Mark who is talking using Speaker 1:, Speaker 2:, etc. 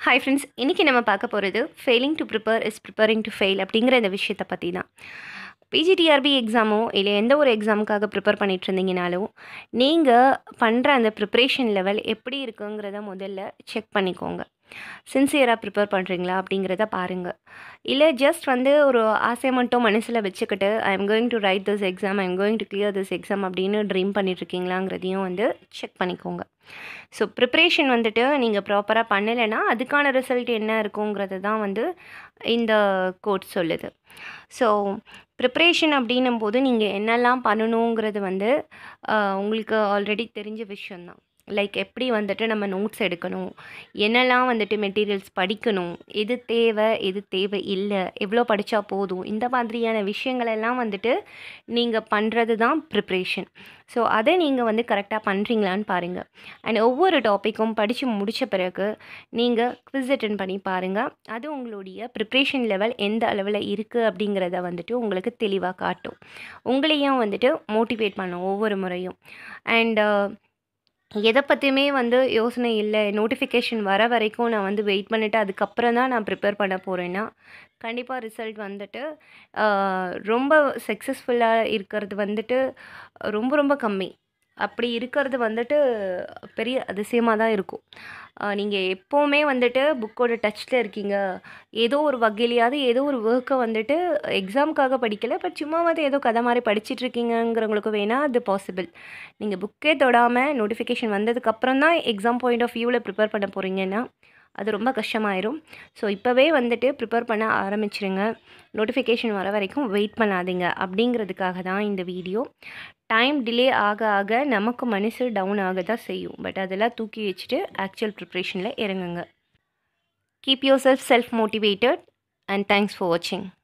Speaker 1: hi friends இன்றைக்கி நம்ம பார்க்க போகிறது failing to prepare is preparing to fail அப்படிங்கிற இந்த விஷயத்தை பற்றி தான் பிஜிடிஆர்பி எக்ஸாமோ இல்லை எந்த ஒரு எக்ஸாமுக்காக ப்ரிப்பேர் பண்ணிட்டு இருந்தீங்கனாலும் நீங்கள் பண்ணுற அந்த ப்ரிப்ரேஷன் லெவல் எப்படி இருக்குங்கிறத முதல்ல செக் பண்ணிக்கோங்க சின்சியராக ப்ரிப்பேர் பண்ணுறீங்களா அப்படிங்கிறத பாருங்கள் இல்லை ஜஸ்ட் வந்து ஒரு ஆசை மட்டும் மனசில் வச்சுக்கிட்டு I am going to write this exam I am going to clear this exam அப்படின்னு ட்ரீம் பண்ணிட்டுருக்கீங்களாங்கிறதையும் வந்து செக் பண்ணிக்கோங்க ஸோ ப்ரிப்ரேஷன் வந்துட்டு நீங்கள் ப்ராப்பராக பண்ணலைன்னா அதுக்கான ரிசல்ட் என்ன இருக்குங்கிறது தான் வந்து இந்த கோட் சொல்லுது ஸோ ப்ரிப்ரேஷன் அப்படின்னும் போது நீங்கள் என்னெல்லாம் பண்ணணுங்கிறது வந்து ஆஹ், உங்களுக்கு ஆல்ரெடி தெரிஞ்ச விஷயந்தான் லைக் எப்படி வந்துட்டு நம்ம நோட்ஸ் எடுக்கணும் என்னெல்லாம் வந்துட்டு மெட்டீரியல்ஸ் படிக்கணும் எது தேவை எது தேவை இல்லை எவ்வளோ படித்தா போதும் இந்த மாதிரியான விஷயங்களெல்லாம் வந்துட்டு நீங்கள் பண்ணுறது தான் ப்ரிப்ரேஷன் ஸோ அதை நீங்கள் வந்து கரெக்டாக பண்ணுறீங்களான்னு பாருங்கள் அண்ட் ஒவ்வொரு டாப்பிக்கும் படித்து முடித்த பிறகு நீங்கள் குவிஸ் அட்டன் பண்ணி பாருங்கள் அது உங்களுடைய ப்ரிப்ரேஷன் லெவல் எந்த அளவில் இருக்குது அப்படிங்கிறத வந்துட்டு உங்களுக்கு தெளிவாக காட்டும் உங்களையும் வந்துட்டு மோட்டிவேட் பண்ணும் ஒவ்வொரு முறையும் அண்ட் எதை பற்றியுமே வந்து யோசனை இல்லை நோட்டிஃபிகேஷன் வர வரைக்கும் நான் வந்து வெயிட் பண்ணிவிட்டு அதுக்கப்புறம் தான் நான் ப்ரிப்பேர் பண்ண போகிறேன்னா கண்டிப்பாக ரிசல்ட் வந்துட்டு ஆஹ், ரொம்ப சக்ஸஸ்ஃபுல்லாக இருக்கிறது வந்துட்டு ரொம்ப ரொம்ப கம்மி அப்படி இருக்கிறது வந்துட்டு பெரிய அதிசயமாக தான் இருக்கும் நீங்கள் எப்போவுமே வந்துட்டு புக்கோட டச்சில் இருக்கீங்க ஏதோ ஒரு வகையிலையாவது ஏதோ ஒரு ஒர்க்கை வந்துட்டு எக்ஸாமுக்காக படிக்கலை பட் சும்மாவது ஏதோ கதை மாதிரி படிச்சிட்டு இருக்கீங்கங்கிறவங்களுக்கு வேணால் அது பாசிபிள் நீங்கள் புக்கே தொடாமல் நோட்டிஃபிகேஷன் வந்ததுக்கப்புறம் தான் எக்ஸாம் பாயிண்ட் ஆஃப் வியூவில் ப்ரிப்பேர் பண்ண போகிறீங்கன்னா அது ரொம்ப கஷ்டமாயிரும் ஸோ இப்போவே வந்துட்டு ப்ரிப்பேர் பண்ண ஆரம்பிச்சிருங்க நோட்டிஃபிகேஷன் வர வரைக்கும் வெயிட் பண்ணாதீங்க அப்படிங்கிறதுக்காக தான் இந்த வீடியோ டைம் டிலே ஆக ஆக நமக்கு மனசு டவுன் ஆக தான் செய்யும் பட் அதெல்லாம் தூக்கி வச்சுட்டு ஆக்சுவல் ப்ரிப்ரேஷனில் இறங்குங்க keep yourself self motivated and thanks for வாட்சிங்